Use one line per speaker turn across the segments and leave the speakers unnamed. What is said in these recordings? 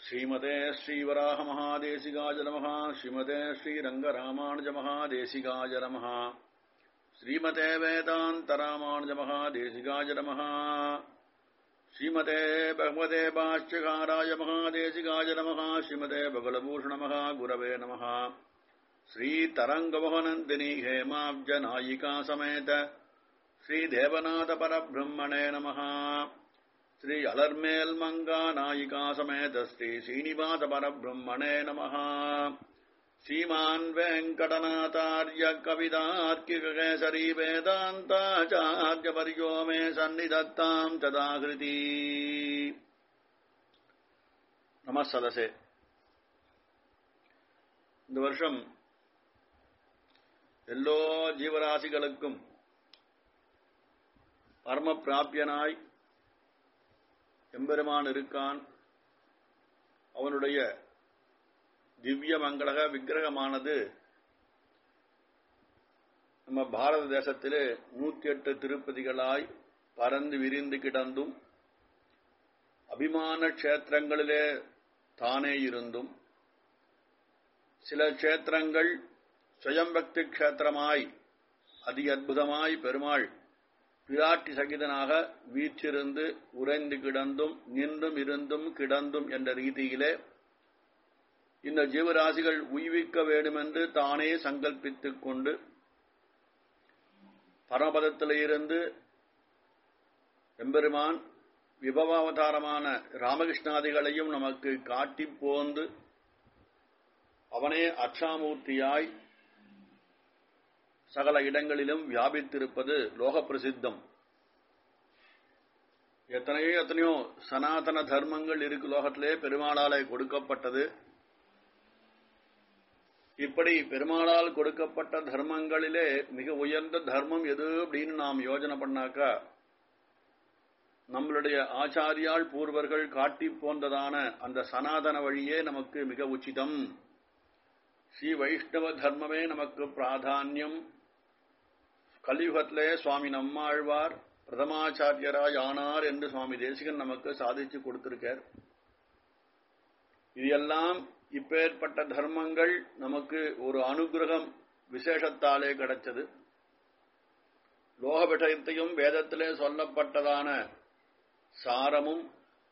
ஸ்ரீமதே ஸ்ரீவராக மகாதேசிகாய நமः ஸ்ரீமதே ஸ்ரீரங்கராமானுஜ மகாதேசிகாய நமः ஸ்ரீமதே வேதாந்தராமானுஜ மகாதேசிகாய நமः ஸ்ரீமதே பகவதே பாஷ்யகாராய மகாதேசிகாய நமः ஸ்ரீமதே பகலபூஷண மகா குரவே நமः श्रीतरङ्गमोहनन्दिनी हेमाब्जनायिका समेत श्रीदेवनाथपरब्रह्मणे नमः श्री अलर्मेल्मङ्गा नायिका समेत श्री श्रीनिवासपरब्रह्मणे नमः श्रीमान् वेङ्कटनाथार्य कवितार्किककेसरी वेदान्ताचार्यपर्यो मे सन्निधत्ताम् तदाकृती नमः सदसे இந்த வருஷம் எல்லோ ஜீவராசிகளுக்கும் பரம பிராபியனாய் எம்பெருமான் இருக்கான் அவனுடைய திவ்ய மங்களக விக்கிரகமானது நம்ம பாரத தேசத்திலே நூத்தி எட்டு திருப்பதிகளாய் பறந்து விரிந்து கிடந்தும் அபிமான கஷேத்திரங்களிலே தானே இருந்தும் சில கஷேத்திரங்கள் சுயம்பக்தி கஷேத்திரமாய் அதி அற்புதமாய் பெருமாள் பிராட்டி சகிதனாக வீற்றிருந்து உறைந்து கிடந்தும் நின்றும் இருந்தும் கிடந்தும் என்ற ரீதியிலே இந்த ஜீவராசிகள் உய்விக்க வேண்டுமென்று தானே சங்கல்பித்துக் கொண்டு பரமபதத்திலிருந்து எம்பெருமான் விபவாவதாரமான ராமகிருஷ்ணாதிகளையும் நமக்கு காட்டி போந்து அவனே அச்சாமூர்த்தியாய் சகல இடங்களிலும் வியாபித்திருப்பது லோக பிரசித்தம் எத்தனையோ எத்தனையோ சனாதன தர்மங்கள் இருக்கு லோகத்திலே பெருமாளாலே கொடுக்கப்பட்டது இப்படி பெருமாளால் கொடுக்கப்பட்ட தர்மங்களிலே மிக உயர்ந்த தர்மம் எது அப்படின்னு நாம் யோஜனை பண்ணாக்கா நம்மளுடைய ஆச்சாரியால் பூர்வர்கள் காட்டி போன்றதான அந்த சனாதன வழியே நமக்கு மிக உச்சிதம் ஸ்ரீ வைஷ்ணவ தர்மமே நமக்கு பிராதானியம் கலியுகத்திலே சுவாமி நம்மாழ்வார் பிரதமாச்சாரியராய் ஆனார் என்று சுவாமி தேசிகன் நமக்கு சாதிச்சு கொடுத்திருக்கார் இது எல்லாம் இப்பேற்பட்ட தர்மங்கள் நமக்கு ஒரு அனுகிரகம் விசேஷத்தாலே கிடைச்சது லோக விஷயத்தையும் வேதத்திலே சொல்லப்பட்டதான சாரமும்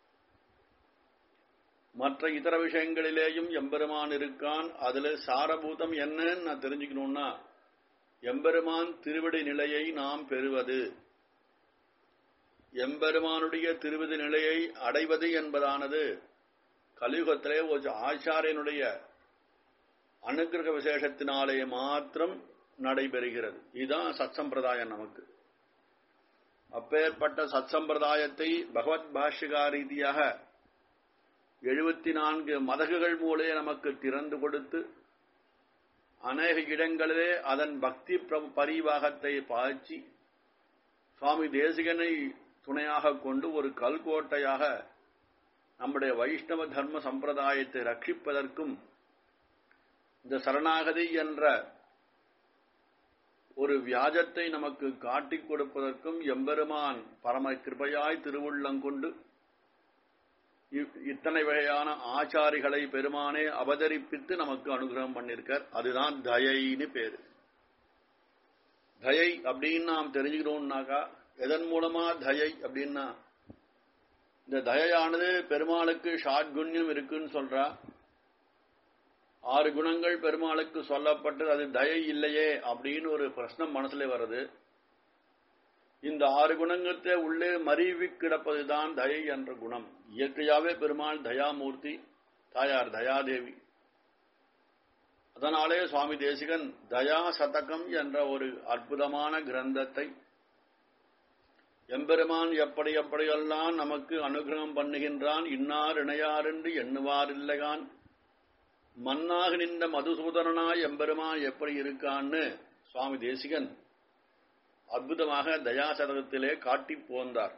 மற்ற இதர விஷயங்களிலேயும் எம்பெருமான் இருக்கான் அதுல சாரபூதம் என்னன்னு நான் தெரிஞ்சுக்கணும்னா எம்பெருமான் திருவிடை நிலையை நாம் பெறுவது எம்பெருமானுடைய திருவிதி நிலையை அடைவது என்பதானது கலியுகத்திலே ஒரு ஆச்சாரியனுடைய அனுகிரக விசேஷத்தினாலே மாத்திரம் நடைபெறுகிறது இதுதான் சத் சம்பிரதாயம் நமக்கு அப்பேற்பட்ட சத் சம்பிரதாயத்தை பகவத் பாஷ்யகா ரீதியாக எழுபத்தி நான்கு மதகுகள் மூலே நமக்கு திறந்து கொடுத்து அநேக இடங்களிலே அதன் பக்தி பரிவாகத்தை பாய்ச்சி சுவாமி தேசிகனை துணையாக கொண்டு ஒரு கல்கோட்டையாக நம்முடைய வைஷ்ணவ தர்ம சம்பிரதாயத்தை ரட்சிப்பதற்கும் இந்த சரணாகதி என்ற ஒரு வியாஜத்தை நமக்கு காட்டிக் கொடுப்பதற்கும் எம்பெருமான் பரம கிருபையாய் திருவுள்ளங்கொண்டு இத்தனை வகையான ஆச்சாரிகளை பெருமானே அவதரிப்பித்து நமக்கு அனுகிரகம் பண்ணிருக்கார் அதுதான் தயைன்னு பேரு தயை அப்படின்னு நாம் தெரிஞ்சுக்கிறோம்னாக்கா எதன் மூலமா தயை அப்படின்னா இந்த தயையானது பெருமாளுக்கு ஷாட்குண்யம் இருக்குன்னு சொல்றா ஆறு குணங்கள் பெருமாளுக்கு சொல்லப்பட்டது அது தயை இல்லையே அப்படின்னு ஒரு பிரச்சனை மனசுல வருது இந்த ஆறு குணங்கத்தை உள்ளே மறிவி கிடப்பதுதான் தயை என்ற குணம் இயற்கையாவே பெருமாள் தயாமூர்த்தி தாயார் தயாதேவி அதனாலே சுவாமி தேசிகன் தயா சதகம் என்ற ஒரு அற்புதமான கிரந்தத்தை எம்பெருமான் எப்படி எப்படியெல்லாம் நமக்கு அனுகிரகம் பண்ணுகின்றான் இன்னார் இணையார் என்று எண்ணுவார் இல்லையான் மன்னாக நின்ற மதுசூதனாய் எம்பெருமான் எப்படி இருக்கான்னு சுவாமி தேசிகன் அற்புதமாக தயாசதகத்திலே காட்டி போந்தார்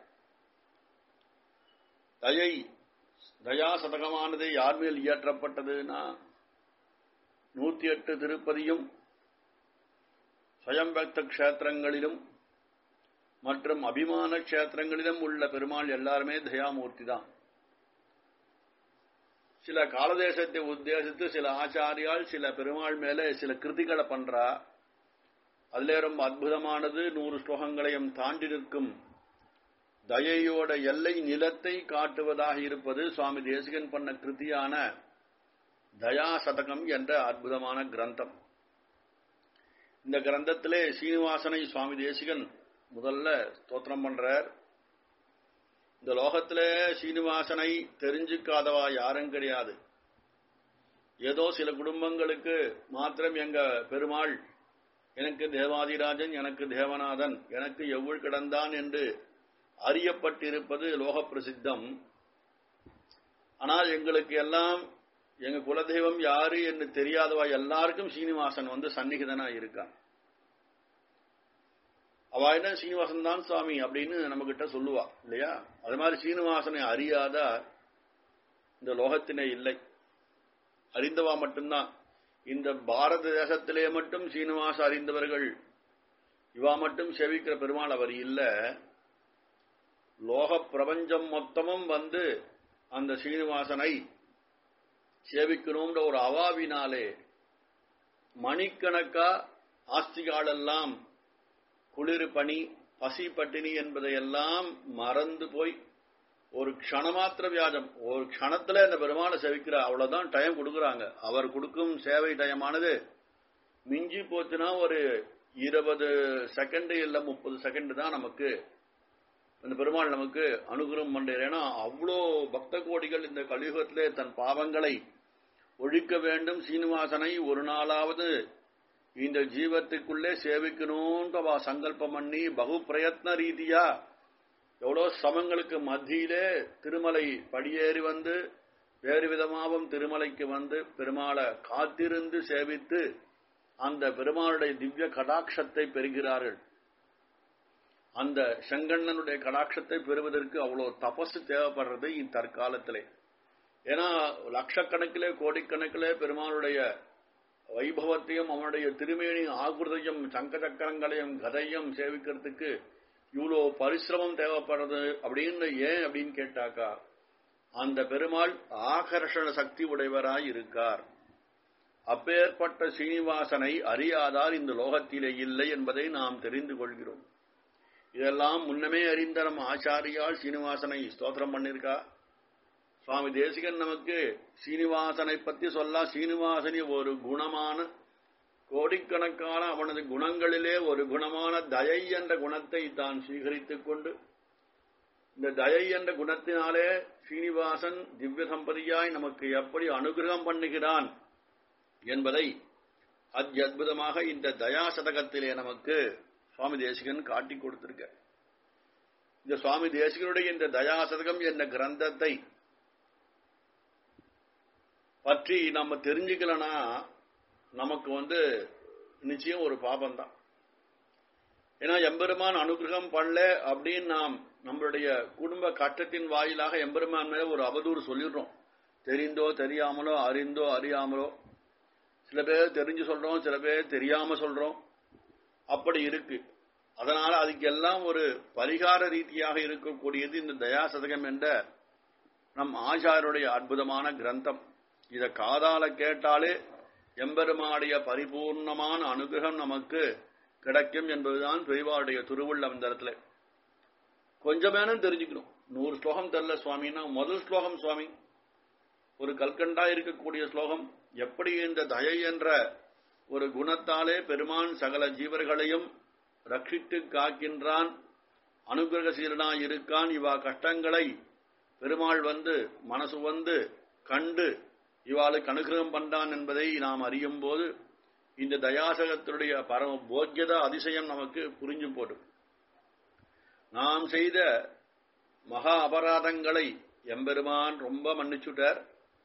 தயை தயாசதகமானது யார் மேல் இயற்றப்பட்டதுன்னா நூத்தி எட்டு திருப்பதியும் சுயம்பக்த கஷேத்திரங்களிலும் மற்றும் அபிமான கஷேத்திரங்களிலும் உள்ள பெருமாள் எல்லாருமே தயாமூர்த்தி தான் சில காலதேசத்தை உத்தேசித்து சில ஆச்சாரியால் சில பெருமாள் மேல சில கிருதிகளை பண்றா அதுல ரொம்ப அற்புதமானது நூறு ஸ்லோகங்களையும் தாண்டி நிற்கும் தயையோட எல்லை நிலத்தை காட்டுவதாக இருப்பது சுவாமி தேசிகன் பண்ண கிருதியான தயா சதகம் என்ற அற்புதமான கிரந்தம் இந்த கிரந்தத்திலே சீனிவாசனை சுவாமி தேசிகன் முதல்ல ஸ்தோத்திரம் பண்றார் இந்த லோகத்திலே சீனிவாசனை தெரிஞ்சுக்காதவா யாரும் கிடையாது ஏதோ சில குடும்பங்களுக்கு மாத்திரம் எங்க பெருமாள் எனக்கு தேவாதிராஜன் எனக்கு தேவநாதன் எனக்கு எவ்வுள் கிடந்தான் என்று அறியப்பட்டிருப்பது லோக பிரசித்தம் ஆனால் எங்களுக்கு எல்லாம் எங்க குலதெய்வம் யாரு என்று தெரியாதவா எல்லாருக்கும் சீனிவாசன் வந்து சந்நிகிதனா இருக்கான் அவ என்ன சீனிவாசன் தான் சுவாமி அப்படின்னு நம்ம கிட்ட சொல்லுவா இல்லையா அது மாதிரி சீனிவாசனை அறியாத இந்த லோகத்தினே இல்லை அறிந்தவா மட்டும்தான் இந்த பாரத தேசத்திலே மட்டும் சீனிவாச அறிந்தவர்கள் இவா மட்டும் செவிக்கிற பெருமாள் அவர் இல்ல லோக பிரபஞ்சம் மொத்தமும் வந்து அந்த சீனிவாசனை சேவிக்கணும்ன்ற ஒரு அவாவினாலே மணிக்கணக்கா ஆஸ்திகாலெல்லாம் குளிர் பனி பசி பட்டினி என்பதையெல்லாம் மறந்து போய் ஒரு க்ஷணமாத்திர வியாஜம் ஒரு க்ஷணத்துல இந்த பெருமாளை செவிக்கிற அவ்வளவுதான் டைம் கொடுக்குறாங்க அவர் கொடுக்கும் சேவை டயமானது மிஞ்சி போச்சுன்னா ஒரு இருபது செகண்ட் இல்ல முப்பது செகண்ட் தான் நமக்கு இந்த பெருமாள் நமக்கு அனுகிரகம் பண்றார் ஏன்னா அவ்வளோ பக்த கோடிகள் இந்த கலியுகத்திலே தன் பாவங்களை ஒழிக்க வேண்டும் சீனிவாசனை ஒரு நாளாவது இந்த ஜீவத்துக்குள்ளே சேவிக்கணும்ன்ற அவ சங்கல்பம் பண்ணி பகு பிரயத்ன ரீதியா எவ்வளோ சமங்களுக்கு மத்தியிலே திருமலை படியேறி வந்து வேறு விதமாகவும் திருமலைக்கு வந்து பெருமாளை காத்திருந்து சேவித்து அந்த பெருமாளுடைய திவ்ய கடாட்சத்தை பெறுகிறார்கள் அந்த செங்கண்ணனுடைய கடாட்சத்தை பெறுவதற்கு அவ்வளோ தபசு தேவைப்படுறது இத்தற்காலத்திலே ஏன்னா லட்சக்கணக்கிலே கோடிக்கணக்கிலே பெருமாளுடைய வைபவத்தையும் அவனுடைய திருமேனி ஆகுரதையும் சங்க சக்கரங்களையும் கதையும் சேவிக்கிறதுக்கு இவ்வளோ பரிசிரமம் தேவைப்படுறது அப்படின்னு ஏன் அப்படின்னு கேட்டாக்கா அந்த பெருமாள் ஆகர்ஷண சக்தி உடையவராய் இருக்கார் அப்பேற்பட்ட சீனிவாசனை அறியாதார் இந்த லோகத்திலே இல்லை என்பதை நாம் தெரிந்து கொள்கிறோம் இதெல்லாம் முன்னமே அறிந்த நம்ம ஆச்சாரியால் சீனிவாசனை ஸ்தோத்திரம் பண்ணிருக்கா சுவாமி தேசிகன் நமக்கு சீனிவாசனை பத்தி சொல்ல சீனிவாசனி ஒரு குணமான கோடிக்கணக்கான அவனது குணங்களிலே ஒரு குணமான தயை என்ற குணத்தை தான் சுவீகரித்துக் கொண்டு இந்த தயை என்ற குணத்தினாலே சீனிவாசன் திவ்ய சம்பதியாய் நமக்கு எப்படி அனுகிரகம் பண்ணுகிறான் என்பதை அத்யத்புதமாக இந்த தயா சதகத்திலே நமக்கு சுவாமி தேசிகன் காட்டி கொடுத்திருக்க இந்த சுவாமி தேசிகனுடைய இந்த தயா சதகம் என்ற கிரந்தத்தை பற்றி நம்ம தெரிஞ்சுக்கலனா நமக்கு வந்து நிச்சயம் ஒரு பாபம் தான் ஏன்னா எம்பெருமான் அனுகிரகம் பண்ணல அப்படின்னு நாம் நம்மளுடைய குடும்ப கட்டத்தின் வாயிலாக எம்பெருமான் மேல ஒரு அவதூறு சொல்லிடுறோம் தெரிந்தோ தெரியாமலோ அறிந்தோ அறியாமலோ சில பேர் தெரிஞ்சு சொல்றோம் சில பேர் தெரியாம சொல்றோம் அப்படி இருக்கு அதனால அதுக்கெல்லாம் ஒரு பரிகார ரீதியாக இருக்கக்கூடியது இந்த தயாசதகம் என்ற நம் ஆச்சாருடைய அற்புதமான கிரந்தம் இத காதால கேட்டாலே எம்பெருமாடைய பரிபூர்ணமான அனுகிரகம் நமக்கு கிடைக்கும் என்பதுதான் பெரியவாருடைய திருவுள்ளம் இந்த இடத்துல கொஞ்சமேனும் தெரிஞ்சுக்கணும் நூறு ஸ்லோகம் தெரியல சுவாமின்னா முதல் ஸ்லோகம் சுவாமி ஒரு கல்கண்டா இருக்கக்கூடிய ஸ்லோகம் எப்படி இந்த தயை என்ற ஒரு குணத்தாலே பெருமான் சகல ஜீவர்களையும் ரட்சித்து காக்கின்றான் அனுகிரகசீலனாய் இருக்கான் இவா கஷ்டங்களை பெருமாள் வந்து மனசு வந்து கண்டு இவாளுக்கு அனுகிரகம் பண்றான் என்பதை நாம் அறியும் போது இந்த தயாசகத்தினுடைய பரம போக்கியத அதிசயம் நமக்கு புரிஞ்சு போடும் நாம் செய்த மகா அபராதங்களை எம்பெருமான் ரொம்ப மன்னிச்சுட்டார்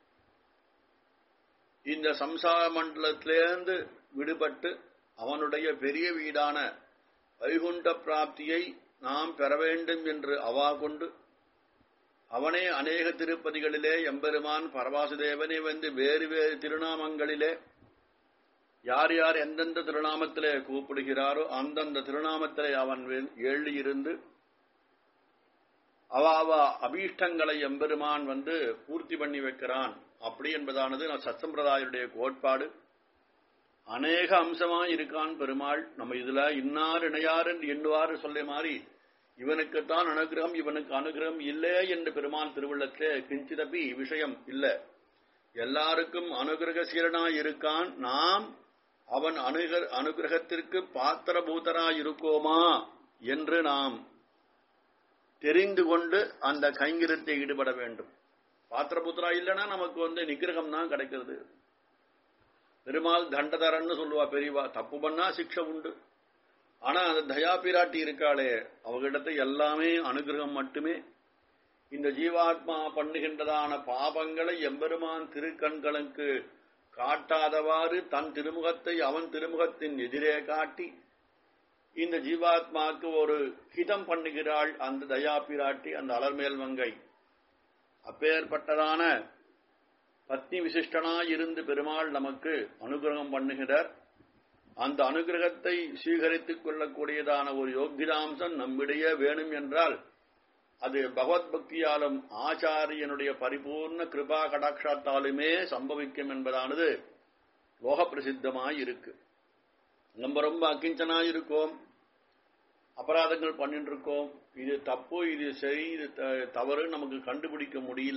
இந்த சம்சார மண்டலத்திலேருந்து விடுபட்டு அவனுடைய பெரிய வீடான வைகுண்ட பிராப்தியை நாம் பெற வேண்டும் என்று அவா கொண்டு அவனே அநேக திருப்பதிகளிலே எம்பெருமான் பரவாசுதேவனே வந்து வேறு வேறு திருநாமங்களிலே யார் யார் எந்தெந்த திருநாமத்திலே கூப்பிடுகிறாரோ அந்தந்த திருநாமத்திலே அவன் எழுதியிருந்து அவ அவ அபீஷ்டங்களை எம்பெருமான் வந்து பூர்த்தி பண்ணி வைக்கிறான் அப்படி என்பதானது நான் சத்சம்பிரதாயுடைய கோட்பாடு அநேக அம்சமா இருக்கான் பெருமாள் நம்ம இதுல இன்னார் இணையார் என்று எண்ணுவார் சொல்ல மாதிரி இவனுக்குத்தான் அனுகிரகம் இவனுக்கு அனுகிரகம் இல்லை என்று பெருமாள் திருவுள்ளத்திலே கிஞ்சிதபி விஷயம் இல்ல எல்லாருக்கும் அனுகிரகசீலனாய் இருக்கான் நாம் அவன் அனுக அனுகிரகத்திற்கு பாத்திரபூதராய் இருக்கோமா என்று நாம் தெரிந்து கொண்டு அந்த கைங்கிரத்தை ஈடுபட வேண்டும் பாத்திரபுத்திரா இல்லைன்னா நமக்கு வந்து நிகிரகம் தான் கிடைக்கிறது பெருமாள் தண்டதரன்னு சொல்லுவா பெரியவா தப்பு பண்ணா சிக்ஷை உண்டு ஆனா அந்த தயா பிராட்டி இருக்காளே அவகிடத்தை எல்லாமே அனுகிரகம் மட்டுமே இந்த ஜீவாத்மா பண்ணுகின்றதான பாபங்களை எம்பெருமான் திருக்கண்களுக்கு காட்டாதவாறு தன் திருமுகத்தை அவன் திருமுகத்தின் எதிரே காட்டி இந்த ஜீவாத்மாக்கு ஒரு ஹிதம் பண்ணுகிறாள் அந்த தயா பிராட்டி அந்த அலர்மேல் மங்கை அப்பேற்பட்டதான பத்னி விசிஷ்டனாய் இருந்து பெருமாள் நமக்கு அனுகிரகம் பண்ணுகிறார் அந்த அனுகிரகத்தை ஸ்வீகரித்துக் கொள்ளக்கூடியதான ஒரு யோகிதாம்சம் நம்மிடையே வேணும் என்றால் அது பகவத் பக்தியாலும் ஆச்சாரியனுடைய பரிபூர்ண கிருபா கடாட்சாத்தாலுமே சம்பவிக்கும் என்பதானது லோக பிரசித்தமாய் இருக்கு நம்ம ரொம்ப அக்கிஞ்சனாய் இருக்கோம் அபராதங்கள் பண்ணிட்டு இருக்கோம் இது தப்பு இது சரி இது தவறு நமக்கு கண்டுபிடிக்க முடியல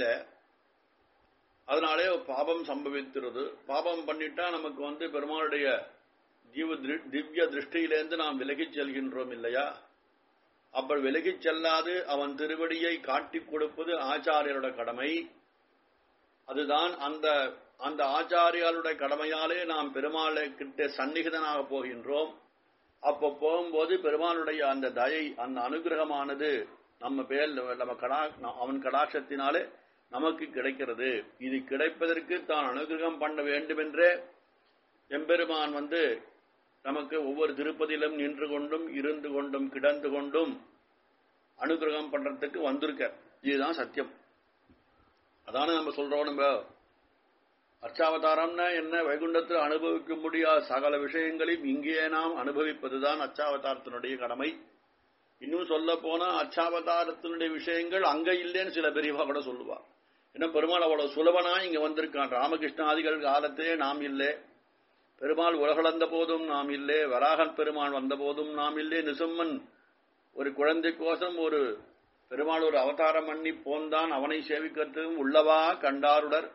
அதனாலே பாபம் சம்பவிக்கிறது பாபம் பண்ணிட்டா நமக்கு வந்து பெருமாளுடைய ஜீவ திவ்ய திருஷ்டியிலேருந்து நாம் விலகிச் செல்கின்றோம் இல்லையா அப்படி விலகிச் செல்லாது அவன் திருவடியை காட்டிக் கொடுப்பது ஆச்சாரியரோட கடமை அதுதான் அந்த அந்த ஆச்சாரியாளுடைய கடமையாலே நாம் பெருமாளை கிட்ட சந்நிகிதனாக போகின்றோம் அப்ப போகும்போது பெருமாளுடைய அந்த தயை அந்த அனுகிரகமானது நம்ம பேர் நம்ம கடா அவன் கடாட்சத்தினாலே நமக்கு கிடைக்கிறது இது கிடைப்பதற்கு தான் அனுகிரகம் பண்ண வேண்டுமென்றே எம்பெருமான் வந்து நமக்கு ஒவ்வொரு திருப்பதியிலும் நின்று கொண்டும் இருந்து கொண்டும் கிடந்து கொண்டும் அனுகிரகம் பண்றதுக்கு வந்திருக்க இதுதான் சத்தியம் அதான நம்ம சொல்றோம் நம்ம அச்சாவதாரம்னா என்ன வைகுண்டத்தில் அனுபவிக்க முடியாத சகல விஷயங்களையும் இங்கே நாம் அனுபவிப்பதுதான் அச்சாவதாரத்தினுடைய கடமை இன்னும் சொல்ல போனா அச்சாவதாரத்தினுடைய விஷயங்கள் அங்க இல்லைன்னு சில பெரியவா கூட சொல்லுவா ஏன்னா பெருமாள் அவ்வளவு சுலபனா இங்க வந்திருக்கான் ராமகிருஷ்ணாதிகள் காலத்திலே நாம் இல்லை பெருமாள் உலகளந்த போதும் நாம் இல்லை வராகன் பெருமாள் வந்த போதும் நாம் இல்லை நிசும்மன் ஒரு குழந்தை கோசம் ஒரு பெருமாள் ஒரு அவதாரம் பண்ணி போந்தான் அவனை சேவிக்கிறதுக்கும் உள்ளவா கண்டாருடர்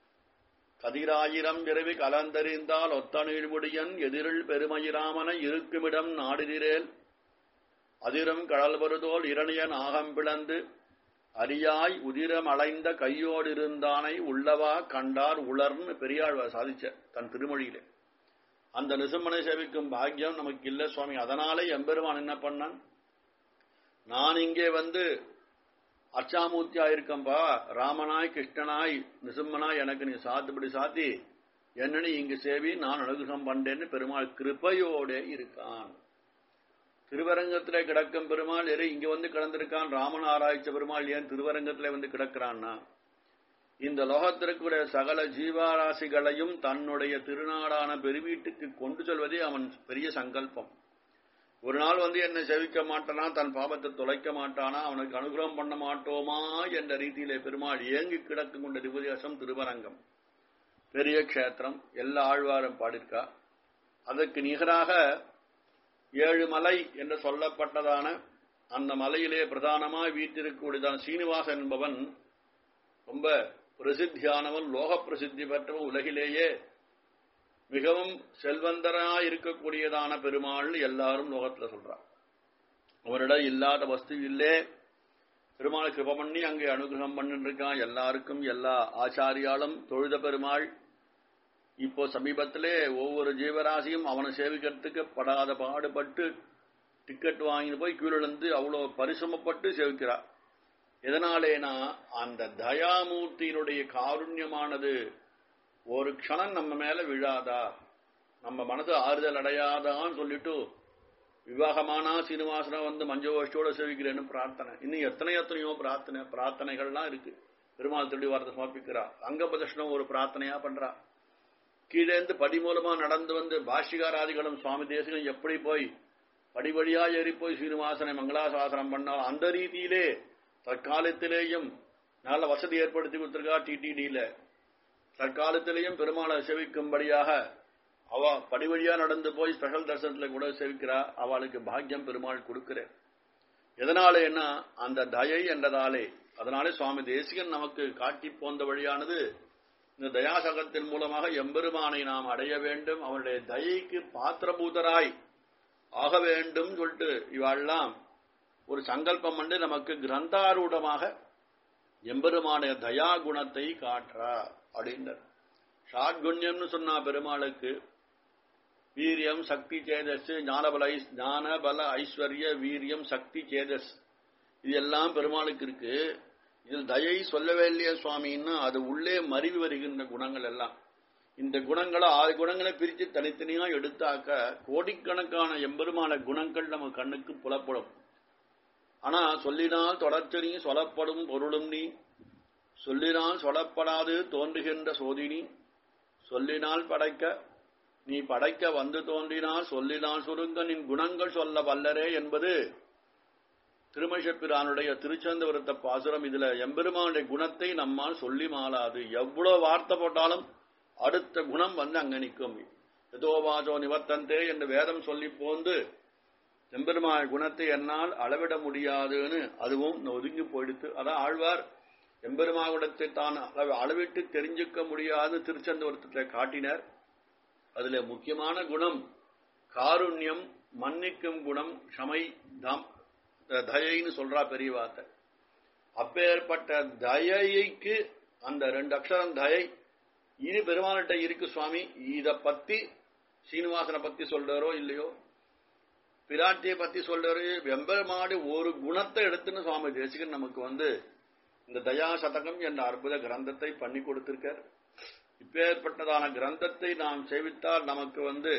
கதிராயிரம் இரவி கலந்தறிந்தால் ஒத்தனீழ்முடியன் எதிரில் பெருமயிராமன இருக்குமிடம் நாடுதிரேல் அதிரம் கடல் வருதோல் இரணியன் ஆகம் பிளந்து அரியாய் உதிரம் அலைந்த கையோடு இருந்தானை உள்ளவா கண்டார் உலர்னு பெரியாழ்வார் சாதிச்ச தன் திருமொழியிலே அந்த நிசும்மனை சேவிக்கும் பாக்கியம் நமக்கு இல்ல சுவாமி அதனாலே எம்பெருமான் என்ன பண்ணான் நான் இங்கே வந்து அச்சாமூர்த்தியா இருக்கம்பா ராமனாய் கிருஷ்ணனாய் நிசும்மனாய் எனக்கு நீ சாத்துப்படி சாத்தி என்ன நீ இங்கு சேவி நான் அனுகிரகம் பண்றேன்னு பெருமாள் கிருப்பையோட இருக்கான் திருவரங்கத்திலே கிடக்கும் பெருமாள் எரு இங்க வந்து கிடந்திருக்கான் ராமன் ஆராய்ச்ச பெருமாள் ஏன் திருவரங்கத்திலே வந்து கிடக்கிறான்னா இந்த லோகத்திற்குடைய சகல ஜீவாராசிகளையும் தன்னுடைய திருநாடான பெருவீட்டுக்கு கொண்டு செல்வதே அவன் பெரிய சங்கல்பம் ஒரு நாள் வந்து என்னை செவிக்க மாட்டானா தன் பாபத்தை தொலைக்க மாட்டானா அவனுக்கு அனுகிரகம் பண்ண மாட்டோமா என்ற ரீதியிலே பெருமாள் ஏங்கி கிடக்கும் கொண்ட திபுதேசம் திருவரங்கம் பெரிய க்ஷேத்திரம் எல்லா ஆழ்வாரும் பாடியிருக்கா அதற்கு நிகராக ஏழு மலை என்று சொல்லப்பட்டதான அந்த மலையிலே பிரதானமாய் வீட்டிருக்கக்கூடியதான சீனிவாசன் என்பவன் ரொம்ப பிரசித்தியானவன் லோக பிரசித்தி பெற்றவன் உலகிலேயே மிகவும் செல்வந்தராய் இருக்கக்கூடியதான பெருமாள் எல்லாரும் லோகத்துல சொல்றான் அவரிடம் இல்லாத வஸ்து இல்லே பெருமாள் கிருப பண்ணி அங்கே அனுகிரகம் பண்ணிட்டு இருக்கான் எல்லாருக்கும் எல்லா ஆச்சாரியாலும் தொழுத பெருமாள் இப்போ சமீபத்திலே ஒவ்வொரு ஜீவராசியும் அவனை சேவிக்கிறதுக்கு படாத பாடுபட்டு டிக்கெட் வாங்கிட்டு போய் கீழிழந்து அவ்வளோ பரிசிரமப்பட்டு சேவிக்கிறார் எதனாலேனா அந்த தயாமூர்த்தியினுடைய காருண்யமானது ஒரு க்ஷணம் நம்ம மேல விழாதா நம்ம மனது ஆறுதல் அடையாதான்னு சொல்லிட்டு விவாகமானா சீனிவாசனா வந்து மஞ்சோஷ்டோட சேவிக்கிறேன்னு பிரார்த்தனை இன்னும் எத்தனை எத்தனையோ பிரார்த்தனை பிரார்த்தனைகள்லாம் இருக்கு பெருமாள் திருடி வாரத்தை சமர்ப்பிக்கிறா அங்க பிரதர்ஷனம் ஒரு பிரார்த்தனையா பண்றா கீழேந்து படி மூலமா நடந்து வந்து பாஷிகாராதிகளும் சுவாமி தேசிகளும் எப்படி போய் படிபடியா ஏறி போய் சீனிவாசனை மங்களாசாசனம் பண்ணால் அந்த ரீதியிலே தற்காலத்திலேயும் நல்ல வசதி ஏற்படுத்தி கொடுத்திருக்கா டிடிடியில தற்காலத்திலேயும் பெருமாளை சேவிக்கும்படியாக அவ படிவழியா நடந்து போய் ஸ்பெஷல் தரிசனத்துல கூட சேவிக்கிறா அவளுக்கு பாக்கியம் பெருமாள் கொடுக்கிறேன் எதனால என்ன அந்த தயை என்றதாலே அதனாலே சுவாமி தேசிகன் நமக்கு காட்டி போந்த வழியானது இந்த தயாசகத்தின் மூலமாக எம்பெருமானை நாம் அடைய வேண்டும் அவனுடைய தயைக்கு பாத்திரபூதராய் ஆக வேண்டும் சொல்லிட்டு இவாள்லாம் ஒரு சங்கல்பம் பண்ணி நமக்கு கிரந்தாரூடமாக எம்பெருமானுடைய தயா குணத்தை காட்டுறா அப்படின்றார் ஷாட்குண்யம்னு சொன்னா பெருமாளுக்கு வீரியம் சக்தி சேதஸ் ஞானபல ஐஸ்- ஞானபல ஐஸ்வர்ய வீரியம் சக்தி சேதஸ் இது எல்லாம் பெருமாளுக்கு இருக்கு இதில் தயை சொல்லவே இல்லையே சுவாமின்னா அது உள்ளே மறிவு வருகின்ற குணங்கள் எல்லாம் இந்த குணங்களை ஆறு குணங்களை பிரித்து தனித்தனியா எடுத்தாக்க கோடிக்கணக்கான எம்பெருமான குணங்கள் நம்ம கண்ணுக்கு புலப்படும் ஆனா சொல்லினால் தொடர்ச்சி சொல்லப்படும் பொருளும் நீ சொல்லினால் சொல்லப்படாது தோன்றுகின்ற சோதினி சொல்லினால் படைக்க நீ படைக்க வந்து தோன்றினால் சொல்லினால் சுருங்க நின் குணங்கள் சொல்ல வல்லரே என்பது திருமஷப்பிரானுடைய திருச்சந்தவரத்த பாசுரம் இதுல எம்பெருமானுடைய குணத்தை நம்மால் சொல்லி மாளாது எவ்வளவு வார்த்தை போட்டாலும் அடுத்த குணம் வந்து அங்க நிற்கும் எதோவாஜோ நிவர்த்தந்தே என்று வேதம் சொல்லி போந்து எம்பெருமான் குணத்தை என்னால் அளவிட முடியாதுன்னு அதுவும் ஒதுங்கி போயிடுத்து அதான் ஆழ்வார் எம்பெருமா குணத்தை தான் அளவு- அளவிட்டு தெரிஞ்சுக்க முடியாது திருச்சந்தவரத்தில் காட்டினர் அதுல முக்கியமான குணம் காருண்யம் மன்னிக்கும் குணம் ஷமை தம் தயைன்னு சொல்றா பெரிய வார்த்தை அப்பேற்பட்ட தயைக்கு அந்த ரெண்டு அக்ஷரம் தயை இது பெருமாள்கிட்ட இருக்கு சுவாமி இத பத்தி சீனிவாசனை பத்தி சொல்றாரோ இல்லையோ பிராட்டியை பத்தி சொல்றாரு வெம்பெருமாடு ஒரு குணத்தை எடுத்துன்னு சுவாமி தேசிகன் நமக்கு வந்து இந்த தயா சதகம் என்ற அற்புத கிரந்தத்தை பண்ணி கொடுத்திருக்கார் இப்பேற்பட்டதான கிரந்தத்தை நாம் சேவித்தால் நமக்கு வந்து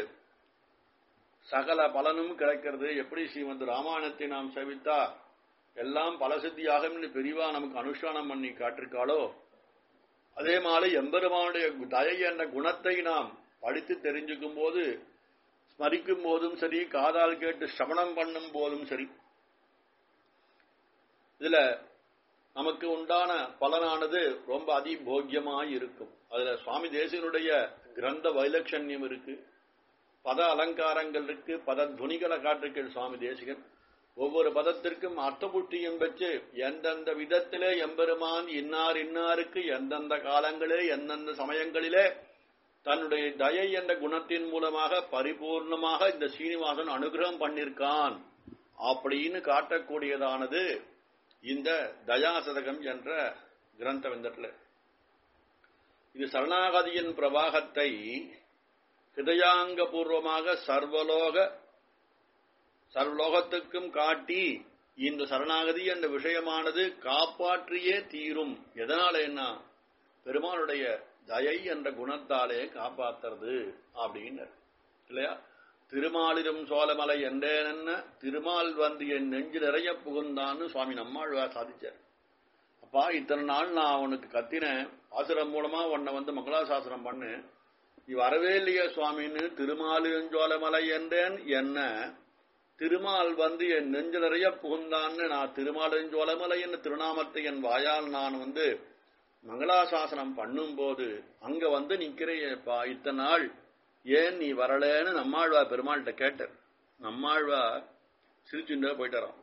சகல பலனும் கிடைக்கிறது எப்படி ஸ்ரீமத் ராமாயணத்தை நாம் சேவித்தா எல்லாம் பலசித்தியாகும் பெரிவா நமக்கு அனுஷ்டானம் பண்ணி காட்டிருக்காளோ அதே மாதிரி எம்பெருமானுடைய தயை என்ற குணத்தை நாம் படித்து தெரிஞ்சுக்கும் போது ஸ்மரிக்கும் போதும் சரி காதால் கேட்டு சிரவணம் பண்ணும் போதும் சரி இதுல நமக்கு உண்டான பலனானது ரொம்ப அதிபோக்கியமாய் இருக்கும் அதுல சுவாமி தேசிகனுடைய கிரந்த வைலட்சண்யம் இருக்கு பத அலங்காரங்கள் இருக்கு பத துணிகளை காட்டிருக்கள் சுவாமி தேசிகன் ஒவ்வொரு பதத்திற்கும் அர்த்தபுட்டியும் வச்சு எந்தெந்த விதத்திலே எம்பெருமான் இன்னார் இன்னாருக்கு எந்தெந்த காலங்களே எந்தெந்த சமயங்களிலே தன்னுடைய தயை என்ற குணத்தின் மூலமாக பரிபூர்ணமாக இந்த சீனிவாசன் அனுகிரகம் பண்ணிருக்கான் அப்படின்னு காட்டக்கூடியதானது இந்த தயாசதகம் என்ற கிரந்தம் இந்த இடத்துல இது சரணாகதியின் பிரவாகத்தை ஹிருதயாங்கபூர்வமாக சர்வலோக சர்வலோகத்துக்கும் காட்டி இந்த சரணாகதி என்ற விஷயமானது காப்பாற்றியே தீரும் எதனால என்ன பெருமானுடைய தயை என்ற குணத்தாலே காப்பாத்துறது அப்படின்னு இல்லையா திருமாலிரும் சோழமலை என்றேன திருமால் வந்து என் நெஞ்சு நிறைய புகுந்தான்னு சுவாமி நம்மாழ்வார் சாதிச்சார் அப்பா இத்தனை நாள் நான் உனக்கு கத்தினேன் ஆசிரம் மூலமா உன்னை வந்து மங்களாசாசனம் பண்ணு நீ வரவே இல்லையே சுவாமின்னு திருமாலிருஞ்சோலமலை என்றேன் என்ன திருமால் வந்து என் நெஞ்சு நிறைய புகுந்தான்னு நான் திருமாலிருஞ்சோலமலை என்ற திருநாமத்தை என் வாயால் நான் வந்து மங்களாசாசனம் பண்ணும்போது அங்க வந்து நிக்கிறேப்பா இத்தனை நாள் ஏன் நீ வரலன்னு நம்மாழ்வா பெருமாள்கிட்ட கேட்டார் நம்மாழ்வா சிரிச்சுண்டே போயிட்டாராம்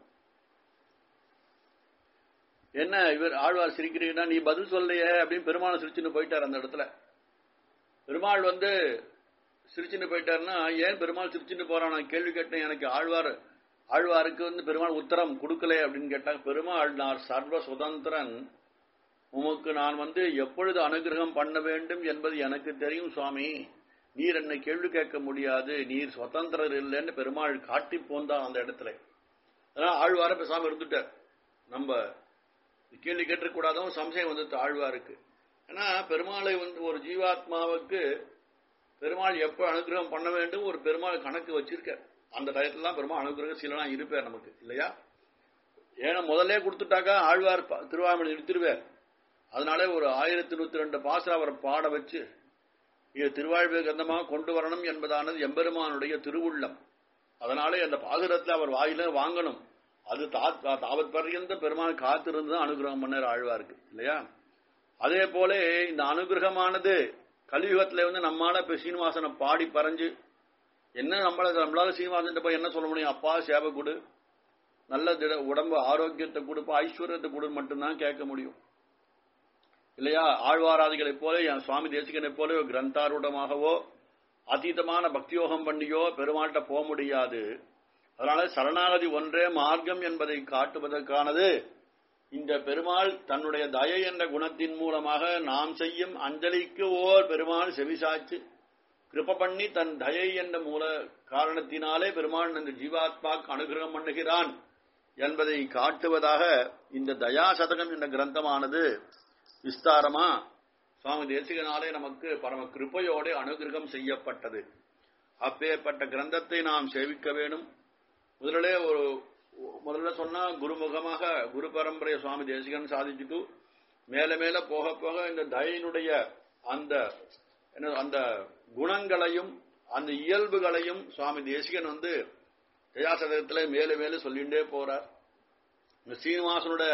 என்ன இவர் ஆழ்வார் சிரிக்கிறீங்கன்னா நீ பதில் சொல்லையே அப்படின்னு பெருமாள் சிரிச்சுன்னு போயிட்டார் அந்த இடத்துல பெருமாள் வந்து சிரிச்சுன்னு போயிட்டாருன்னா ஏன் பெருமாள் சிரிச்சுன்னு போறான் நான் கேள்வி கேட்டேன் எனக்கு ஆழ்வார் ஆழ்வாருக்கு வந்து பெருமாள் உத்தரம் கொடுக்கல அப்படின்னு கேட்டாங்க பெருமாள் நான் சர்வ சுதந்திரன் உமக்கு நான் வந்து எப்பொழுது அனுகிரகம் பண்ண வேண்டும் என்பது எனக்கு தெரியும் சுவாமி நீர் என்னை கேள்வி கேட்க முடியாது நீர் சுதந்திரர் இல்லைன்னு பெருமாள் காட்டி போந்தான் அந்த இடத்துல அதனால ஆழ்வார பேசாம இருந்துட்டார் நம்ம கேள்வி கேட்டுக்கூடாதவன் சம்சயம் வந்து ஆழ்வாருக்கு ஏன்னா பெருமாளை வந்து ஒரு ஜீவாத்மாவுக்கு பெருமாள் எப்ப அனுகிரகம் பண்ண வேண்டும் ஒரு பெருமாள் கணக்கு வச்சிருக்கார் அந்த டயத்துல தான் பெருமாள் அனுகிரகம் சீலனா இருப்பார் நமக்கு இல்லையா ஏன்னா முதல்ல கொடுத்துட்டாக்கா ஆழ்வார் ப- திருவாமணி நிறுத்திடுவார் அதனாலே ஒரு ஆயிரத்தி நூத்தி ரெண்டு பாசம் அவரை பாட வச்சு இது திருவாழ்வு கந்தமாக கொண்டு வரணும் என்பதானது எம்பெருமானுடைய திருவுள்ளம் அதனாலே அந்த பாசுரத்தை அவர் வாயில வாங்கணும் அது தா- தாவத் பர்யந்த பெருமாள் காத்திருந்து தான் அனுகிரகம் பண்ணார் ஆழ்வாருக்கு இல்லையா அதே போல இந்த அனுகிரகமானது கலியுகத்துல வந்து நம்மால இப்ப சீனிவாசனை பாடி பறஞ்சு என்ன நம்மள நம்மளால சீனிவாசன் போய் என்ன சொல்ல முடியும் அப்பா சேவை கொடு நல்ல திட உடம்பு ஆரோக்கியத்தை கொடுப்பா ஐஸ்வர்யத்தை கொடு மட்டும்தான் கேட்க முடியும் இல்லையா ஆழ்வாராதிகளைப் போல என் சுவாமி தேசிகனைப் போல ஒரு கிரந்தாரூடமாகவோ அதீதமான பக்தியோகம் பண்ணியோ பெருமாள்கிட்ட போக முடியாது அதனால சரணாகதி ஒன்றே மார்க்கம் என்பதை காட்டுவதற்கானது இந்த பெருமாள் தன்னுடைய தயை என்ற குணத்தின் மூலமாக நாம் செய்யும் அஞ்சலிக்கு ஓர் பெருமாள் செவிசாய்ச்சு கிருப பண்ணி தன் தயை என்ற மூல காரணத்தினாலே பெருமாள் இந்த ஜீவாத்மாக்கு அனுகிரகம் பண்ணுகிறான் என்பதை காட்டுவதாக இந்த தயா சதகம் என்ற கிரந்தமானது விஸ்தாரமா சுவாமி தேசிகனாலே நமக்கு பரம கிருப்பையோட அனுகிரகம் செய்யப்பட்டது அப்பேற்பட்ட கிரந்தத்தை நாம் சேவிக்க வேணும் முதலிலே ஒரு முதல்ல சொன்னா குருமுகமாக குரு பரம்பரை சுவாமி தேசிகன் சாதிச்சுட்டு மேல மேல போக போக இந்த தயினுடைய அந்த என்ன அந்த குணங்களையும் அந்த இயல்புகளையும் சுவாமி தேசிகன் வந்து தயாசதகத்துல மேல மேல சொல்லிண்டே போறார் இந்த சீனிவாசனுடைய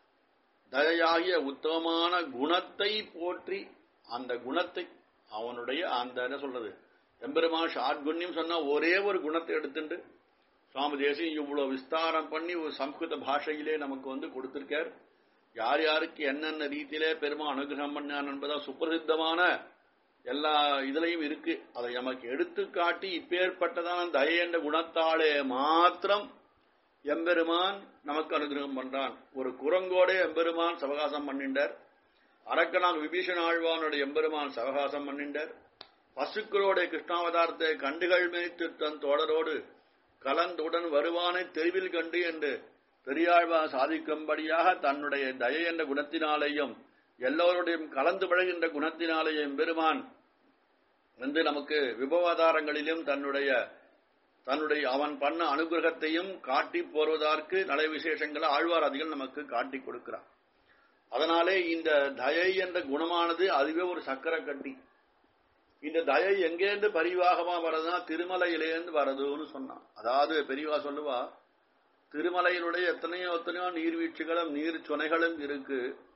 தயையாகிய உத்தமமான குணத்தை போற்றி அந்த குணத்தை அவனுடைய அந்த என்ன சொல்றது எம்பெருமான் ஷாட்குண்யம் சொன்னா ஒரே ஒரு குணத்தை எடுத்துட்டு சுவாமி தேசியம் இவ்வளவு விஸ்தாரம் பண்ணி ஒரு சம்ஸ்கிருத பாஷையிலே நமக்கு வந்து கொடுத்திருக்கார் யார் யாருக்கு என்னென்ன ரீதியிலே பெருமா அனுகிரகம் பண்ணான் என்பதா சுப்பிரசித்தமான எல்லா இதுலயும் இருக்கு அதை நமக்கு எடுத்து காட்டி இப்பேற்பட்டதான தயை என்ற குணத்தாலே மாத்திரம் எம்பெருமான் நமக்கு அனுகிரகம் பண்றான் ஒரு குரங்கோட எம்பெருமான் சவகாசம் பண்ணிண்டார் அரக்கனாக விபீஷண ஆழ்வானுடைய எம்பெருமான் சவகாசம் பண்ணிண்டார் பசுக்களோட கிருஷ்ணாவதாரத்தை கண்டுகள் மேய்த்து தன் தோழரோடு கலந்துடன் வருவானை தெருவில் கண்டு என்று பெரியாழ்வா சாதிக்கும்படியாக தன்னுடைய தயை என்ற குணத்தினாலேயும் எல்லோருடையும் கலந்து பழகின்ற குணத்தினாலேயும் பெருமான் வந்து நமக்கு விபவாதாரங்களிலும் தன்னுடைய தன்னுடைய அவன் பண்ண அனுகிரகத்தையும் காட்டி போர்வதற்கு நல விசேஷங்களை ஆழ்வார் அதிகம் நமக்கு காட்டி கொடுக்கிறார் அதனாலே இந்த தயை என்ற குணமானது அதுவே ஒரு சக்கர கட்டி இந்த தயை எங்கேருந்து பரிவாகமா வருதுன்னா திருமலையிலேருந்து வருதுன்னு சொன்னான் அதாவது பெரியவா சொல்லுவா திருமலையினுடைய எத்தனையோ எத்தனையோ நீர்வீழ்ச்சிகளும் நீர் சுனைகளும் இருக்கு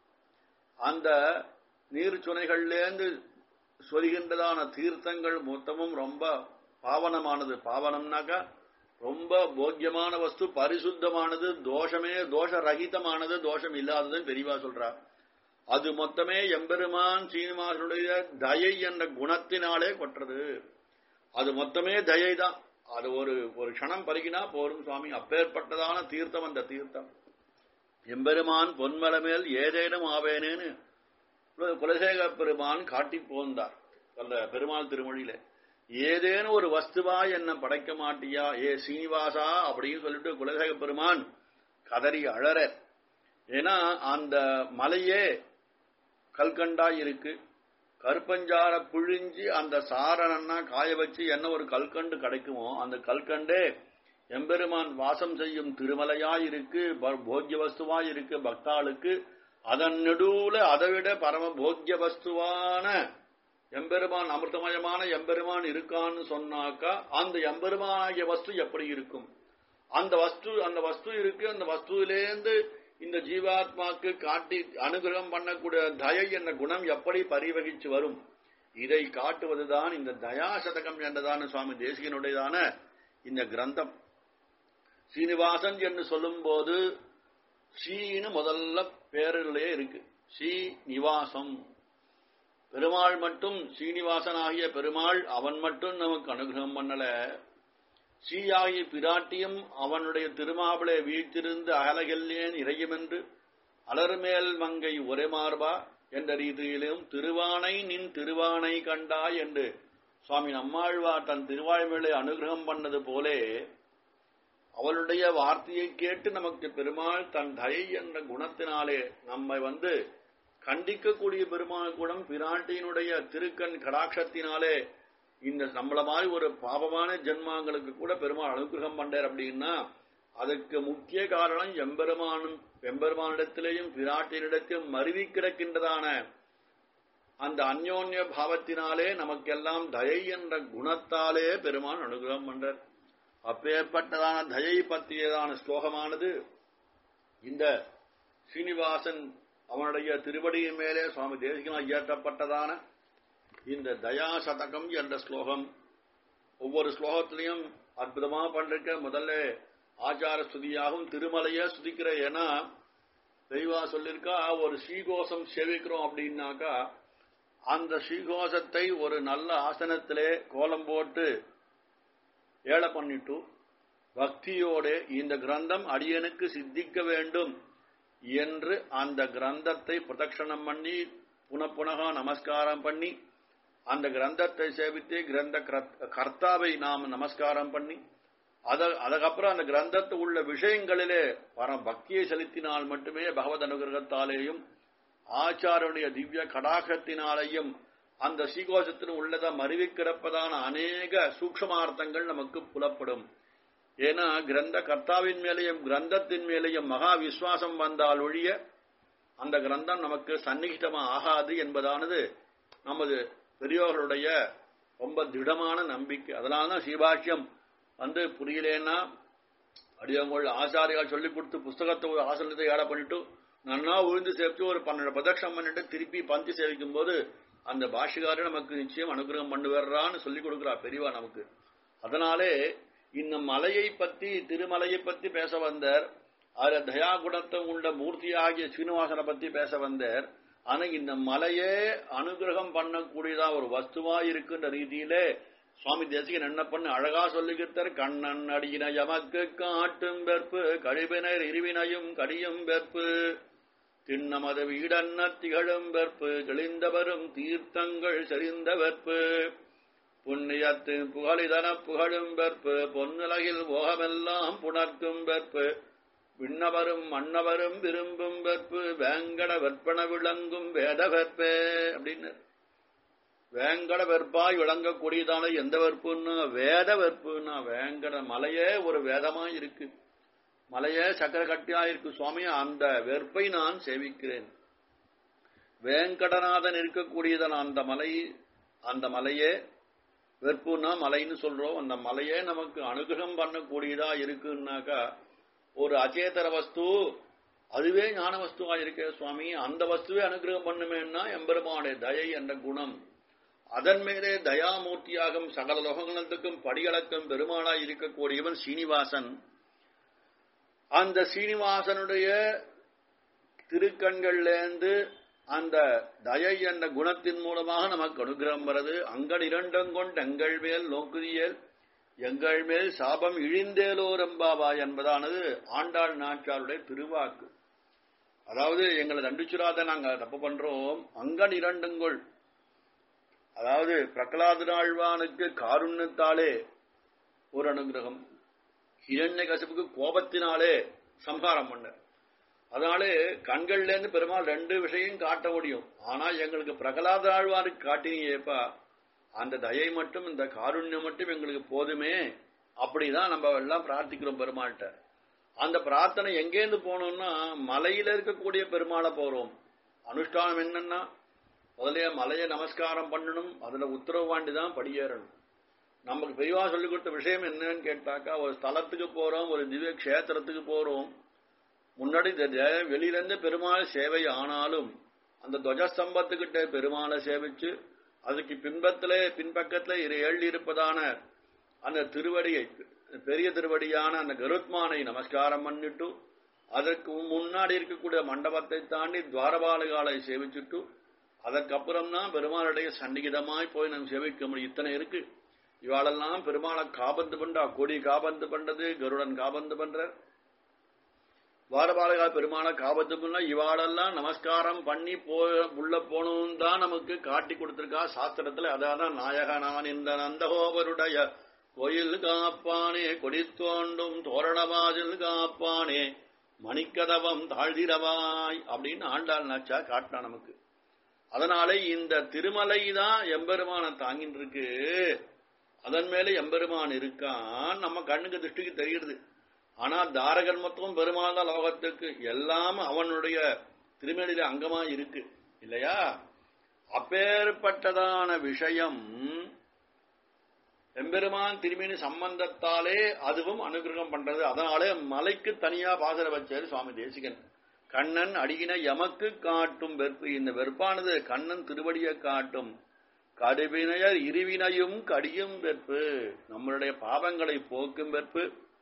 அந்த நீர் சுனைகள்லேருந்து சொல்கின்றதான தீர்த்தங்கள் மொத்தமும் ரொம்ப பாவனமானது பாவனம்னாக்கா ரொம்ப போக்கியமான வஸ்து பரிசுத்தமானது தோஷமே தோஷ ரகிதமானது தோஷம் இல்லாததுன்னு பெரியவா சொல்றா அது மொத்தமே எம்பெருமான் சீனிவாசனுடைய தயை என்ற குணத்தினாலே கொற்றது அது மொத்தமே தயை தான் அது ஒரு ஒரு க்ஷணம் பருகினா போரும் சுவாமி அப்பேற்பட்டதான தீர்த்தம் அந்த தீர்த்தம் எம்பெருமான் பொன்மலமேல் ஏதேனும் ஆவேனேன்னு குலசேக பெருமான் காட்டி போந்தார் அந்த பெருமாள் திருமொழியில ஏதேனும் ஒரு வஸ்துவா என்ன படைக்க மாட்டியா ஏ சீனிவாசா அப்படின்னு சொல்லிட்டு குலசேக பெருமான் கதறி அழற ஏன்னா அந்த மலையே கல்கண்டா இருக்கு கருப்பஞ்சார புழிஞ்சு அந்த சாரணன்னா காய வச்சு என்ன ஒரு கல்கண்டு கிடைக்குமோ அந்த கல்கண்டே எம்பெருமான் வாசம் செய்யும் திருமலையா இருக்கு போக்கிய வஸ்துவா இருக்கு பக்தாளுக்கு அதன் நடுவுல அதை விட பரம போக்கிய வஸ்துவான எம்பெருமான் அமிர்தமயமான எம்பெருமான் இருக்கான்னு சொன்னாக்கா அந்த எம்பெருமானாகிய வஸ்து எப்படி இருக்கும் அந்த வஸ்து அந்த வஸ்து இருக்கு அந்த வஸ்துவிலேருந்து இந்த ஜீவாத்மாக்கு காட்டி அனுகிரகம் பண்ணக்கூடிய தயை என்ற குணம் எப்படி பரிவகிச்சு வரும் இதை காட்டுவதுதான் இந்த தயா சதகம் என்றதான சுவாமி தேசிகனுடையதான இந்த கிரந்தம் சீனிவாசன் என்று சொல்லும் போது ஸ்ரீன்னு முதல்ல பேரிலே இருக்கு ஸ்ரீ நிவாசம் பெருமாள் மட்டும் சீனிவாசன் ஆகிய பெருமாள் அவன் மட்டும் நமக்கு அனுகிரகம் பண்ணல ஸ்ரீயாகிய பிராட்டியும் அவனுடைய திருமாவளை வீழ்த்திருந்து அகலகல்லேன் இறையுமென்று அலர்மேல் மங்கை ஒரே மார்பா என்ற ரீதியிலும் திருவானை நின் திருவானை கண்டாய் என்று சுவாமி நம்மாழ்வார் தன் திருவாய்மேலை அனுகிரகம் பண்ணது போலே அவளுடைய வார்த்தையை கேட்டு நமக்கு பெருமாள் தன் தயை என்ற குணத்தினாலே நம்மை வந்து கண்டிக்கக்கூடிய பெருமாள் குணம் பிராட்டியினுடைய திருக்கண் கடாட்சத்தினாலே இந்த நம்மள மாதிரி ஒரு பாபமான ஜென்மாங்களுக்கு கூட பெருமாள் அனுகிரகம் பண்றார் அப்படின்னா அதுக்கு முக்கிய காரணம் எம்பெருமானும் எம்பெருமானிடத்திலேயும் பிராட்டியினிடத்திலும் மருவி கிடக்கின்றதான அந்த அந்யோன்ய பாவத்தினாலே நமக்கெல்லாம் தயை என்ற குணத்தாலே பெருமான் அனுகிரகம் பண்றார் அப்பேற்பட்டதான தயை பற்றியதான ஸ்லோகமானது இந்த ஸ்ரீனிவாசன் அவனுடைய திருவடியின் மேலே சுவாமி தேசிகனால் இயற்றப்பட்டதான இந்த தயா சதகம் என்ற ஸ்லோகம் ஒவ்வொரு ஸ்லோகத்திலையும் அற்புதமா பண்றிருக்க முதல்ல ஆச்சார ஸ்துதியாகவும் திருமலைய ஸ்துதிக்கிற ஏன்னா தெய்வா சொல்லியிருக்கா ஒரு ஸ்ரீகோஷம் சேவிக்கிறோம் அப்படின்னாக்கா அந்த ஸ்ரீகோஷத்தை ஒரு நல்ல ஆசனத்திலே கோலம் போட்டு ஏழை பண்ணிட்டு பக்தியோடு இந்த கிரந்தம் அடியனுக்கு சித்திக்க வேண்டும் என்று அந்த கிரந்தத்தை பிரதட்சணம் பண்ணி புனப்புனகா நமஸ்காரம் பண்ணி அந்த கிரந்தத்தை சேவித்து கிரந்த கர்த்தாவை நாம் நமஸ்காரம் பண்ணி அத அதுக்கப்புறம் அந்த கிரந்தத்து உள்ள விஷயங்களிலே பரம் பக்தியை செலுத்தினால் மட்டுமே பகவத் அனுகிரகத்தாலேயும் ஆச்சாரனுடைய திவ்ய கடாகத்தினாலேயும் அந்த ஸ்ரீகோஷத்தில் உள்ளதம் அறிவி கிடப்பதான அநேக சூக்ஷமார்த்தங்கள் நமக்கு புலப்படும் ஏன்னா கிரந்த கர்த்தாவின் மேலேயும் கிரந்தத்தின் மேலேயும் மகா விஸ்வாசம் வந்தால் ஒழிய அந்த கிரந்தம் நமக்கு சந்நிகிதமா ஆகாது என்பதானது நமது பெரியோர்களுடைய ரொம்ப திடமான நம்பிக்கை அதனால்தான் ஸ்ரீபாஷ்யம் வந்து புரியலேன்னா அடியவங்கள் ஆசாரியால் சொல்லிக் கொடுத்து புஸ்தகத்தை ஒரு ஆசனத்தை ஏட பண்ணிட்டு நன்னா உழுந்து சேர்த்து ஒரு பன்னெண்டு பிரதட்சம் பண்ணிட்டு திருப்பி பந்தி சேவிக்கும் போது அந்த பாஷிகாரர் நமக்கு நிச்சயம் அனுகிரகம் பண்ணுவாரான்னு சொல்லிக் கொடுக்கிறா பெரியவா நமக்கு அதனாலே இந்த மலையை பத்தி திருமலையை பத்தி பேச வந்தார் அதுல தயா குணத்தை உள்ள மூர்த்தியாகிய சீனிவாசனை பத்தி பேச வந்தார் ஆனா இந்த மலையே அனுகிரகம் பண்ணக்கூடியதா ஒரு வஸ்துவா இருக்குன்ற ரீதியிலே சுவாமி தேசிகன் என்ன பண்ணு அழகா சொல்லுகிறார் கண்ணன் அடியின எமக்கு காட்டும் வெற்பு கழிவினர் இருவினையும் கடியும் வெற்பு திண்ணமது வீடன்ன திகழும் வெற்பு தெளிந்தவரும் தீர்த்தங்கள் செறிந்த வெற்பு புண்ணியத்து புகழிதன புகழும் வெற்பு பொன்னுலகில் போகமெல்லாம் புணர்க்கும் வெற்பு விண்ணவரும் மன்னவரும் விரும்பும் வெற்பு வேங்கட வெற்பன விளங்கும் வேத வெற்பே அப்படின்னு வேங்கட வெற்பாய் விளங்கக்கூடியதான எந்த வெற்புன்னா வேத வெற்புன்னா வேங்கட மலையே ஒரு வேதமா இருக்கு மலையே சக்கர கட்டியா இருக்கு சுவாமி அந்த வெற்பை நான் சேவிக்கிறேன் வேங்கடநாதன் இருக்கக்கூடியதான அந்த மலை அந்த மலையே வெற்புன்னா மலைன்னு சொல்றோம் அந்த மலையே நமக்கு அனுகிரகம் பண்ணக்கூடியதா இருக்குன்னாக்கா ஒரு அச்சேதர வஸ்து அதுவே ஞான வஸ்துவா இருக்கே சுவாமி அந்த வஸ்துவே அனுகிரகம் பண்ணுமேன்னா எம்பெருமானே தயை என்ற குணம் அதன் மேலே தயாமூர்த்தியாகும் சகல லோகங்களுக்கும் படியளக்கும் பெருமாளாய் இருக்கக்கூடியவன் சீனிவாசன் அந்த சீனிவாசனுடைய திருக்கண்கள்லேருந்து அந்த தயை என்ற குணத்தின் மூலமாக நமக்கு அனுகிரகம் வருது அங்கன் இரண்டங்கொண்டு எங்கள் மேல் நோக்குதியல் எங்கள் மேல் சாபம் இழிந்தேலோரம்பாவா என்பதானது ஆண்டாள் நாச்சாருடைய திருவாக்கு அதாவது எங்களை தண்டிச்சுராத நாங்க தப்பு பண்றோம் அங்கன் இரண்டுங்கொள் அதாவது பிரகலாத ஆழ்வானுக்கு காருண்யத்தாலே ஒரு அனுகிரகம் இரண்ய கசிப்புக்கு கோபத்தினாலே சம்ஹாரம் பண்ண அதனாலே கண்கள்ல இருந்து பெருமாள் ரெண்டு விஷயம் காட்ட முடியும் ஆனா எங்களுக்கு பிரகலாத ஆழ்வாருக்கு காட்டினீங்கப்பா அந்த தயை மட்டும் இந்த காருண்யம் மட்டும் எங்களுக்கு போதுமே அப்படிதான் நம்ம எல்லாம் பிரார்த்திக்கிறோம் பெருமாள்கிட்ட அந்த பிரார்த்தனை எங்கேருந்து போகணும்னா மலையில இருக்கக்கூடிய பெருமாளை போறோம் அனுஷ்டானம் என்னன்னா முதல்ல மலையை நமஸ்காரம் பண்ணணும் அதுல உத்தரவு வாண்டி தான் படியேறணும் நமக்கு பெரியவா சொல்லிக் கொடுத்த விஷயம் என்னன்னு கேட்டாக்கா ஒரு ஸ்தலத்துக்கு போறோம் ஒரு திவ்ய கஷேத்திரத்துக்கு போறோம் முன்னாடி வெளியில இருந்து பெருமாள் சேவை ஆனாலும் அந்த துவஜஸ்தம்பத்துக்கிட்ட பெருமாளை சேவிச்சு அதுக்கு பின்பத்திலே பின்பக்கத்துல ஏழு இருப்பதான அந்த திருவடியை பெரிய திருவடியான அந்த கருத்மானை நமஸ்காரம் பண்ணிட்டு அதற்கு முன்னாடி இருக்கக்கூடிய மண்டபத்தை தாண்டி துவாரபாலகாலை சேவிச்சுட்டு அதற்கப்புறம் தான் பெருமாளுடைய சன்னிகிதமாய் போய் நம்ம சேவிக்க முடியும் இத்தனை இருக்கு இவாளெல்லாம் பெருமாளை காபந்து பண்றா கொடி காபந்து பண்றது கருடன் காபந்து பண்ற துவாரபாலகா பெருமாளை காபத்து பண்ணா இவாளெல்லாம் நமஸ்காரம் பண்ணி போ உள்ள போகணும் தான் நமக்கு காட்டி கொடுத்திருக்கா சாஸ்திரத்துல அதான் நாயகனான் இந்த நந்தகோபருடைய கோயில் காப்பானே கொடித்தோண்டும் தோரணவாதில் காப்பானே மணிக்கதவம் தாழ்திரவாய் அப்படின்னு ஆண்டாள் நாச்சா காட்டினா நமக்கு அதனாலே இந்த திருமலை தான் எம்பெருமான தாங்கின்னு இருக்கு அதன் மேல எம்பெருமான் இருக்கான் நம்ம கண்ணுக்கு திருஷ்டிக்கு தெரியுது ஆனா தாரகன் மொத்தம் பெருமாள் தான் லோகத்துக்கு எல்லாம் அவனுடைய திருமேனில அங்கமா இருக்கு இல்லையா அப்பேற்பட்டதான விஷயம் எம்பெருமான் திருமேனி சம்பந்தத்தாலே அதுவும் அனுகிரகம் பண்றது அதனாலே மலைக்கு தனியா பாசர வச்சாரு சுவாமி தேசிகன் கண்ணன் அடியின எமக்கு காட்டும் வெறுப்பு இந்த வெறுப்பானது கண்ணன் திருவடியை காட்டும் கடுவினையர் இருவினையும் கடியும் வெறுப்பு நம்மளுடைய பாவங்களை போக்கும் வெறுப்பு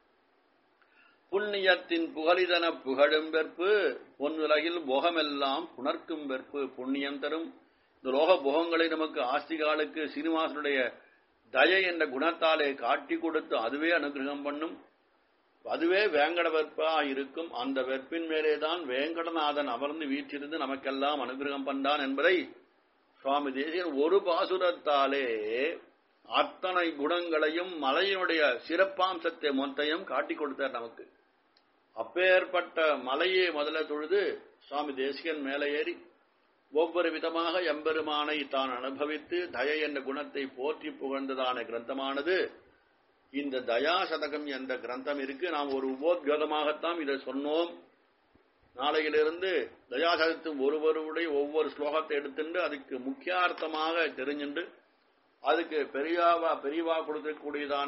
புண்ணியத்தின் புகழிதன புகழும் வெறுப்பு பொன்னுலகில் போகமெல்லாம் புணர்க்கும் வெறுப்பு புண்ணியம் தரும் இந்த லோக போகங்களை நமக்கு ஆஸ்திகாலுக்கு சீனிவாசனுடைய தயை என்ற குணத்தாலே காட்டி கொடுத்து அதுவே அனுகிரகம் பண்ணும் அதுவே வேங்கட வெற்பா இருக்கும் அந்த வெற்பின் மேலேதான் வேங்கடநாதன் அமர்ந்து வீற்றிருந்து நமக்கெல்லாம் அனுகிரகம் பண்ணான் என்பதை சுவாமி தேசியன் ஒரு பாசுரத்தாலே அத்தனை குணங்களையும் மலையினுடைய சிறப்பாம்சத்தை மொத்தையும் காட்டி கொடுத்தார் நமக்கு அப்பேற்பட்ட மலையை முதல்ல தொழுது சுவாமி தேசிகன் மேலே ஏறி ஒவ்வொரு விதமாக எம்பெருமானை தான் அனுபவித்து தய என்ற குணத்தை போற்றி புகழ்ந்ததான கிரந்தமானது இந்த தயாசதகம் என்ற கிரந்தம் இருக்கு நாம் ஒரு உபோத்கதமாகத்தான் இதை சொன்னோம் நாளையிலிருந்து தயாசதத்தின் ஒருவருடைய ஒவ்வொரு ஸ்லோகத்தை எடுத்துட்டு அதுக்கு முக்கியார்த்தமாக தெரிஞ்சுண்டு அதுக்கு பெரியாவா பெரியவா கொடுக்கக்கூடியதான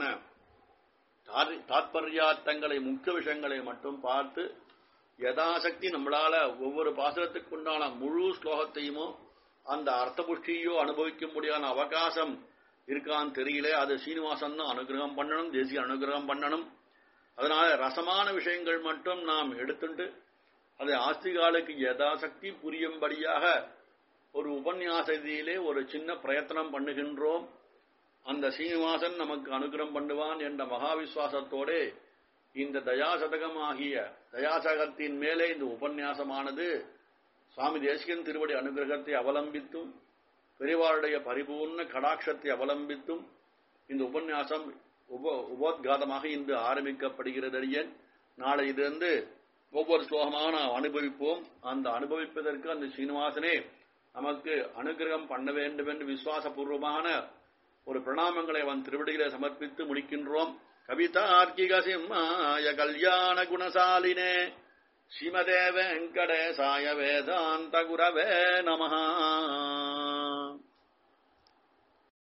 தாத்பர்யார்த்தங்களை முக்கிய விஷயங்களை மட்டும் பார்த்து யதாசக்தி நம்மளால ஒவ்வொரு பாசுரத்துக்குண்டான முழு ஸ்லோகத்தையுமோ அந்த அர்த்த புஷ்டியோ அனுபவிக்க முடியாத அவகாசம் இருக்கான்னு தெரியல அது சீனிவாசன் தான் அனுகிரகம் பண்ணணும் தேசிய அனுகிரகம் பண்ணணும் அதனால ரசமான விஷயங்கள் மட்டும் நாம் எடுத்துட்டு அதை ஆஸ்திகாலுக்கு யதாசக்தி புரியும்படியாக ஒரு உபன்யாசதியிலே ஒரு சின்ன பிரயத்தனம் பண்ணுகின்றோம் அந்த சீனிவாசன் நமக்கு அனுகிரகம் பண்ணுவான் என்ற மகாவிஸ்வாசத்தோட இந்த தயாசதகம் ஆகிய தயாசகத்தின் மேலே இந்த உபன்யாசமானது சுவாமி தேசிகன் திருவடி அனுகிரகத்தை அவலம்பித்தும் பெரியவாருடைய பரிபூர்ண கடாட்சத்தை அவலம்பித்தும் இந்த உபன்யாசம் உப உபோத்காதமாக இன்று ஆரம்பிக்கப்படுகிறதடியன் நாளை இருந்து ஒவ்வொரு ஸ்லோகமாக நாம் அனுபவிப்போம் அந்த அனுபவிப்பதற்கு அந்த சீனிவாசனே நமக்கு அனுகிரகம் பண்ண வேண்டும் என்று விசுவாசபூர்வமான ஒரு பிரணாமங்களை அவன் திருவடிகளை சமர்ப்பித்து முடிக்கின்றோம் கவிதார்க்கிக சிம்மாய கல்யாண குணசாலினே ஸ்ரீமதே வெங்கடேசாய வேதாந்த குரவே நமஹா